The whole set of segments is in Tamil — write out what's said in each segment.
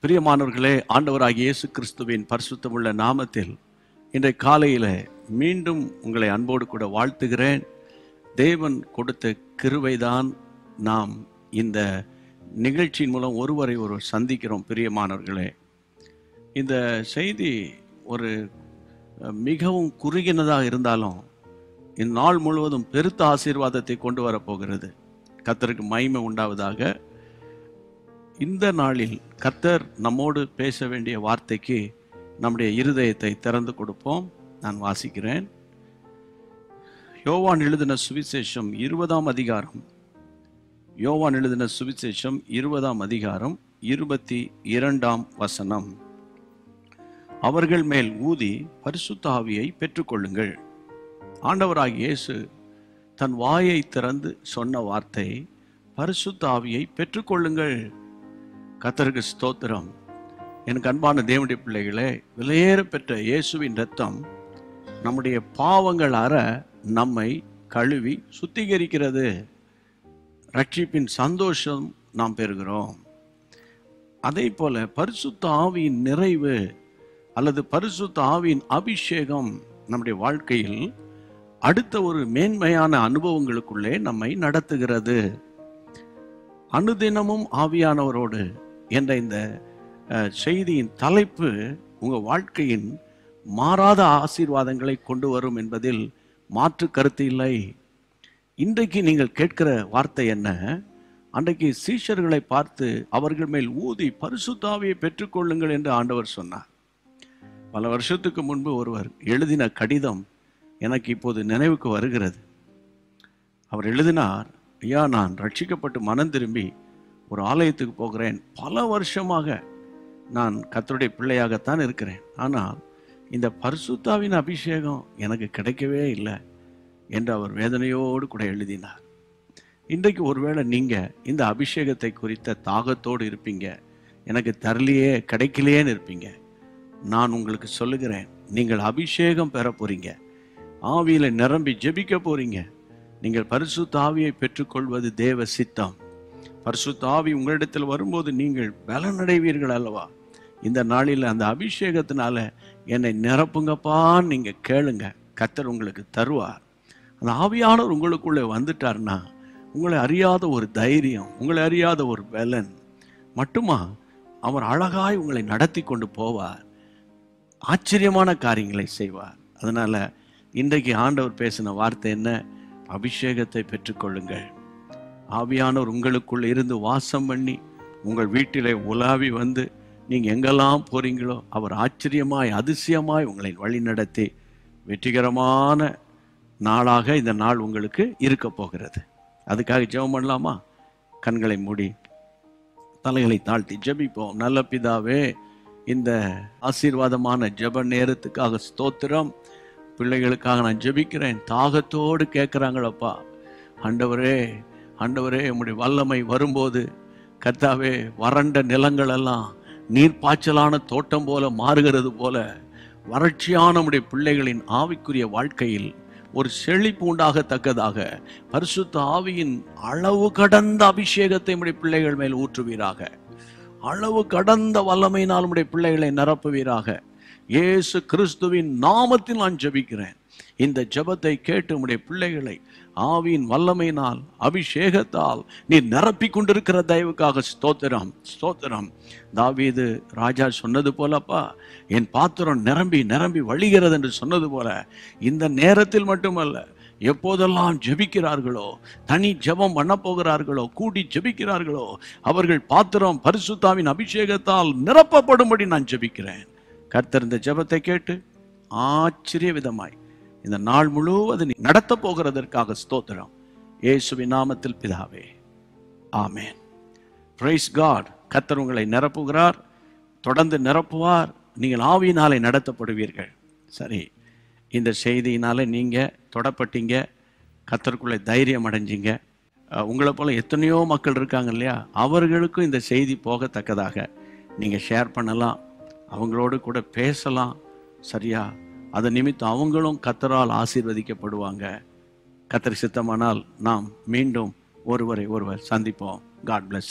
பிரியமானவர்களே ஆண்டவராகிய இயேசு கிறிஸ்துவின் பரிசுத்தமுள்ள நாமத்தில் இன்றைய காலையில் மீண்டும் உங்களை அன்போடு கூட வாழ்த்துகிறேன் தேவன் கொடுத்த கிருபைதான் நாம் இந்த நிகழ்ச்சியின் மூலம் ஒருவரை ஒருவர் சந்திக்கிறோம் பிரியமானவர்களே இந்த செய்தி ஒரு அஹ், மிகவும் குறுகினதாக இருந்தாலும் இந்நாள் முழுவதும் பெருத்த ஆசீர்வாதத்தை கொண்டு வரப்போகிறது கர்த்தருக்கு மகிமை உண்டாவதாக இந்த நாளில் கர்த்தர் நம்மோடு பேச வேண்டிய வார்த்தைக்கு நம்முடைய இருதயத்தை திறந்து கொடுப்போம் நான் வாசிக்கிறேன் யோவான் எழுதின சுவிசேஷம் இருபதாம் அதிகாரம் யோவான் எழுதின சுவிசேஷம் இருபதாம் அதிகாரம் இருபத்தி இரண்டாம் வசனம் அவர்கள் மேல் ஊதி பரிசுத்த ஆவியை பெற்றுக்கொள்ளுங்கள் ஆண்டவராகிய இயேசு தன் வாயை திறந்து சொன்ன வார்த்தை பரிசுத்த ஆவியை பெற்றுக்கொள்ளுங்கள் கத்தருக்கு ஸ்தோத்திரம் எனக்கு அன்பான தேவனுடைய பிள்ளைகளே விலையேற பெற்ற இயேசுவின் ரத்தம் நம்முடைய பாவங்கள் அற நம்மை கழுவி சுத்திகரிக்கிறது ரட்சிப்பின் சந்தோஷம் நாம் பெறுகிறோம் அதே போல பரிசுத்த ஆவியின் நிறைவு அல்லது பரிசுத்த ஆவியின் அபிஷேகம் நம்முடைய வாழ்க்கையில் அடுத்த ஒரு மேன்மையான அனுபவங்களுக்குள்ளே நம்மை நடத்துகிறது அனுதினமும் ஆவியானவரோடு என்ற இந்த அஹ், செய்தியின் தலைப்பு உங்க வாழ்க்கையின் மாறாத ஆசீர்வாதங்களை கொண்டு வரும் என்பதில் மாற்று கருத்து இல்லை இன்றைக்கு நீங்கள் கேட்கிற வார்த்தை என்ன அன்றைக்கு சீஷர்களை பார்த்து அவர்கள் மேல் ஊதி பரிசுத்தாவியை பெற்றுக்கொள்ளுங்கள் என்று ஆண்டவர் சொன்னார் பல வருஷத்துக்கு முன்பு ஒருவர் எழுதின கடிதம் எனக்கு இப்போது நினைவுக்கு வருகிறது அவர் எழுதினார் ஐயா நான் ரட்சிக்கப்பட்டு மனம் திரும்பி ஒரு ஆலயத்துக்கு போகிறேன் பல வருஷமாக நான் கர்த்தருடைய பிள்ளையாகத்தான் இருக்கிறேன் ஆனால் இந்த பரிசுத்தாவின் அபிஷேகம் எனக்கு கிடைக்கவே இல்லை என்று அவர் வேதனையோடு கூட எழுதினார் இன்றைக்கு ஒருவேளை நீங்க இந்த அபிஷேகத்தை குறித்த தாகத்தோடு இருப்பீங்க எனக்கு தரலையே கிடைக்கலையேன்னு இருப்பீங்க நான் உங்களுக்கு சொல்லுகிறேன் நீங்கள் அபிஷேகம் பெற போறீங்க ஆவியில நிரம்பி ஜெபிக்க போறீங்க நீங்கள் பரிசுத்த ஆவியை பெற்றுக்கொள்வது தேவ சித்தம் பரிசுத்த ஆவி உங்களிடத்தில் வரும்போது நீங்கள் பலனடைவீர்கள் அல்லவா இந்த நாளில் அந்த அபிஷேகத்தினால என்னை நிரப்புங்கப்பான்னு நீங்க கேளுங்க கத்தர் உங்களுக்கு தருவார் அந்த ஆவியானவர் உங்களுக்குள்ளே வந்துட்டார்னா உங்களை அறியாத ஒரு தைரியம் உங்களை அறியாத ஒரு பலன் மட்டுமா அவர் அழகாய் உங்களை நடத்தி கொண்டு போவார் ஆச்சரியமான காரியங்களை செய்வார் அதனால இன்றைக்கு ஆண்டவர் பேசின வார்த்தை என்ன அபிஷேகத்தை பெற்றுக்கொள்ளுங்கள் ஆவியானவர் உங்களுக்குள்ள இருந்து வாசம் பண்ணி உங்கள் வீட்டிலே உலாவி வந்து நீங்க எங்கெல்லாம் போறீங்களோ அவர் ஆச்சரியமாய் அதிசயமாய் உங்களை வழிநடத்தி வெற்றிகரமான நாளாக இந்த நாள் உங்களுக்கு இருக்க போகிறது அதுக்காக ஜெபம் பண்ணலாமா கண்களை மூடி தலைகளை தாழ்த்தி ஜெபிப்போம் நல்ல பிதாவே இந்த ஆசீர்வாதமான ஜெப நேரத்துக்காக ஸ்தோத்திரம் பிள்ளைகளுக்காக நான் ஜெபிக்கிறேன் தாகத்தோடு கேட்குறாங்களப்பா ஆண்டவரே ஆண்டவரே உம்முடைய வல்லமை வரும்போது கர்த்தாவே வறண்ட நிலங்கள் எல்லாம் நீர்ப்பாய்ச்சலான தோட்டம் போல மாறுகிறது போல வறட்சியான உம்முடைய பிள்ளைகளின் ஆவிக்குரிய வாழ்க்கையில் ஒரு செழிப்பு உண்டாகத்தக்கதாக பரிசுத்த ஆவியின் அளவு கடந்த அபிஷேகத்தை உம்முடைய பிள்ளைகள் மேல் ஊற்றுவீராக அளவு கடந்த வல்லமையினால் உம்முடைய பிள்ளைகளை நிரப்புவீராக இயேசு கிறிஸ்துவின் நாமத்தில் நான் ஜெபிக்கிறேன் இந்த ஜெபத்தை கேட்டு உம்முடைய பிள்ளைகளை ஆவியின் வல்லமையினால் அபிஷேகத்தால் நீ நிரப்பி கொண்டிருக்கிற தயவுக்காக ஸ்தோத்திரம் ஸ்தோத்திரம் தாவீது ராஜா சொன்னது போலப்பா என் பாத்திரம் நிரம்பி நிரம்பி வழிகிறது என்று சொன்னது போல இந்த நேரத்தில் மட்டுமல்ல எப்போதெல்லாம் ஜெபிக்கிறார்களோ தனி ஜெபம் பண்ண போகிறார்களோ கூடி ஜெபிக்கிறார்களோ அவர்கள் பாத்திரம் பரிசுத்தாவின் அபிஷேகத்தால் நிரப்பப்படும்படி நான் ஜெபிக்கிறேன் கர்த்தர் இந்த ஜெபத்தை கேட்டு ஆச்சரிய விதமாய் இந்த நாள் முழுவதும் நீ நடத்த போகிறதற்காக ஸ்தோத்திரம் இயேசுவின் நாமத்தில் பிதாவே ஆமென் பிரைஸ் காட் கர்த்தர் உங்களை நிரப்புகிறார் தொடர்ந்து நிரப்புவார் நீங்கள் ஆவியினாலே நடத்தப்படுவீர்கள் சரி இந்த செய்தியினால நீங்க தொடப்பட்டீங்க கத்தருக்குள்ளே தைரியம் அடைஞ்சீங்க அஹ், உங்களை போல எத்தனையோ மக்கள் இருக்காங்க இல்லையா அவர்களுக்கும் இந்த செய்தி போகத்தக்கதாக நீங்க ஷேர் பண்ணலாம் அவங்களோடு கூட பேசலாம் சரியா அது நிமித்தம் அவங்களும் கத்தரால் ஆசீர்வதிக்கப்படுவாங்க கத்தர் சித்தமானால் நாம் மீண்டும் ஒருவரை ஒருவர் சந்திப்போம் காட் bless you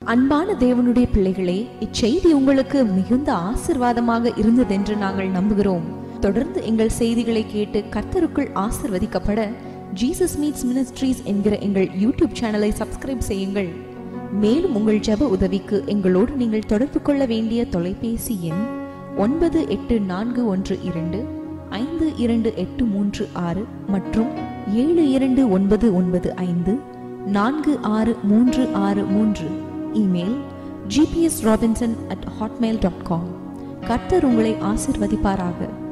அன்பான தேவனுடைய பிள்ளைகளே இச்செய்தி உங்களுக்கு மிகுந்த ஆசிர்வாதமாக இருந்ததென்று நாங்கள் நம்புகிறோம் தொடர்ந்து எங்கள் செய்திகளை கேட்டு கர்த்தருக்குள் ஆசிர்வதிக்கப்பட ஜீசஸ் மீட்ஸ் மினிஸ்ட்ரீஸ் என்கிற எங்கள் யூடியூப் சேனலை சப்ஸ்கிரைப் செய்யுங்கள் மேலும் உங்கள் ஜெப உதவிக்கு எங்களோடு நீங்கள் தொடர்பு கொள்ள வேண்டிய தொலைபேசி எண் ஒன்பது எட்டு நான்கு ஒன்று இரண்டு ஐந்து இரண்டு எட்டு மூன்று ஆறு மற்றும் ஏழு இரண்டு ஒன்பது ஒன்பது ஐந்து நான்கு ஆறு மூன்று ஆறு மூன்று email GPS Robinson at Hotmail dot com கர்த்தர் உங்களை ஆசிர்வதிப்பாராக